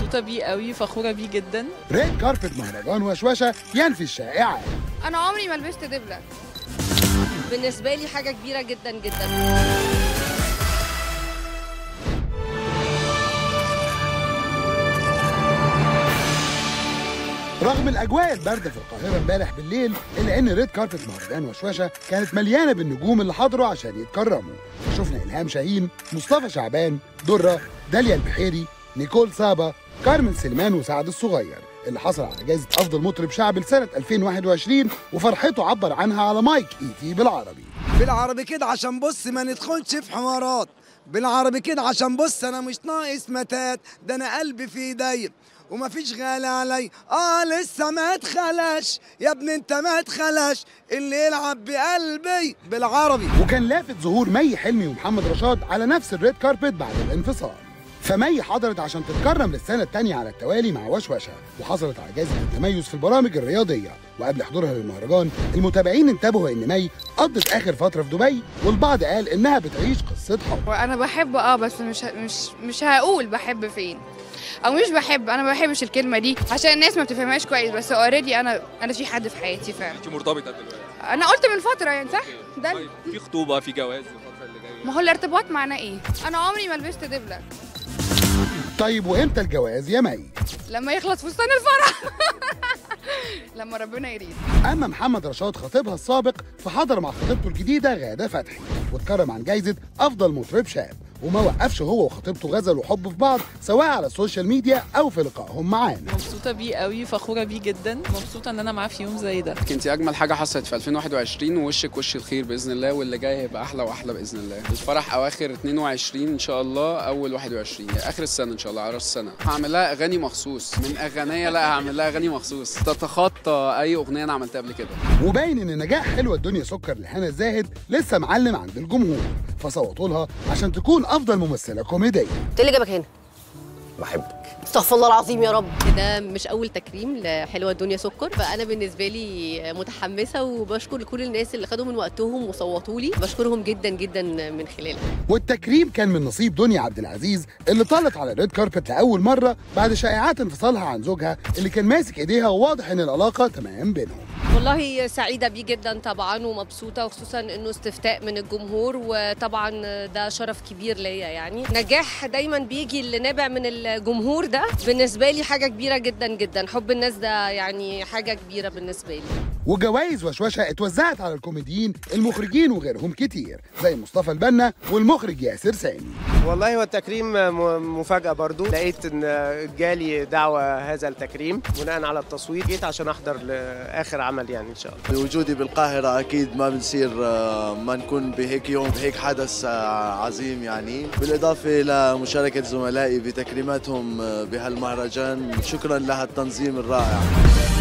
مبسوطة بيه قوي فخورة بيه جدا ريد كاربت مهرجان وشوشة ينفي الشائعة انا عمري ما لبست دبله بالنسبه لي حاجه كبيره جدا جدا رغم الاجواء البارده في القاهره امبارح بالليل الا ان ريد كاربت مهرجان وشوشه كانت مليانه بالنجوم اللي حضروا عشان يتكرموا شفنا الهام شاهين مصطفى شعبان دره داليا البحيري نيكول سابا كارمن سليمان وسعد الصغير اللي حصل على جائزه افضل مطرب شعب لسنه 2021 وفرحته عبر عنها على مايك اي تي بالعربي بالعربي كده عشان بص ما ندخلش في حوارات بالعربي كده عشان بص انا مش ناقص متات ده انا قلبي في ايديا ومفيش غالي علي اه لسه ما اتخلاش يا ابني انت ما اتخلاش اللي يلعب بقلبي بالعربي وكان لافت ظهور مي حلمي ومحمد رشاد على نفس الريد كاربت بعد الانفصال فمي حضرت عشان تتكرم للسنة الثانية على التوالي مع وشوشة وحصلت على جائزة التميز في البرامج الرياضية وقبل حضورها للمهرجان المتابعين انتبهوا ان مي قضت اخر فترة في دبي والبعض قال انها بتعيش قصة حب وانا بحب اه بس مش مش مش هقول بحب فين او مش بحب انا ما بحبش الكلمه دي عشان الناس ما بتفهمهاش كويس بس اوريدي انا انا في حد في حياتي فعلا انت مرتبطه دلوقتي انا قلت من فتره يعني صح ده طيب في خطوبه في جواز الفتره اللي جايه ما هو الارتباط معناه ايه انا عمري ما لبست دبله طيب وامتى الجواز يا مي؟ لما يخلص فستان الفرح لما ربنا يريد اما محمد رشاد خطيبها السابق فحضر مع خطيبته الجديده غاده فتحي واتكرم عن جايزه افضل مطرب شاب وما وقفش هو وخطيبته غزلوا حب في بعض سواء على السوشيال ميديا او في لقائهم معانا مبسوطة بيه قوي فخورة بيه جدا مبسوطة ان انا معاه في يوم زي ده انت اجمل حاجه حصلت في 2021 ووشك وش الخير باذن الله واللي جاي هيبقى احلى واحلى باذن الله الفرح اواخر 22 ان شاء الله اول 21 اخر السنه ان شاء الله على راس السنه هعمل لها اغاني مخصوص من اغنيه لا هعمل لها اغاني مخصوص تتخطى اي اغنيه انا عملتها قبل كده وباين ان نجاح حلوه الدنيا سكر لهنا الزاهد لسه معلم عند الجمهور فصوتوا لها عشان تكون افضل ممثله كوميديه انت اللي جابك هنا بحبك استغفر الله العظيم يا رب ده مش اول تكريم لحلوه الدنيا سكر فانا بالنسبه لي متحمسه وبشكر كل الناس اللي خدوا من وقتهم وصوتوا لي بشكرهم جدا جدا من خلالها والتكريم كان من نصيب دنيا عبد العزيز اللي طالت على الريد كاربت لاول مره بعد شائعات انفصالها عن زوجها اللي كان ماسك ايديها وواضح ان العلاقه تمام بينهم والله سعيده بيه جدا طبعا ومبسوطه وخصوصا انه استفتاء من الجمهور وطبعا ده شرف كبير ليا يعني نجاح دايما بيجي اللي نابع من الجمهور ده بالنسبه لي حاجه كبيره جدا جدا حب الناس ده يعني حاجه كبيره بالنسبه لي وجوائز وشوشه اتوزعت على الكوميديين المخرجين وغيرهم كتير زي مصطفى البنا والمخرج ياسر سامي والله هو التكريم م- مفاجأة برضو لقيت ان جالي دعوة هذا التكريم بناء على التصويت جيت عشان احضر لاخر عمل يعني ان شاء الله بوجودي بالقاهرة أكيد ما بنصير آه، ما نكون بهيك يوم بهيك حدث آه، عظيم يعني بالإضافة لمشاركة زملائي بتكريماتهم آه، بهالمهرجان شكرا لهالتنظيم الرائع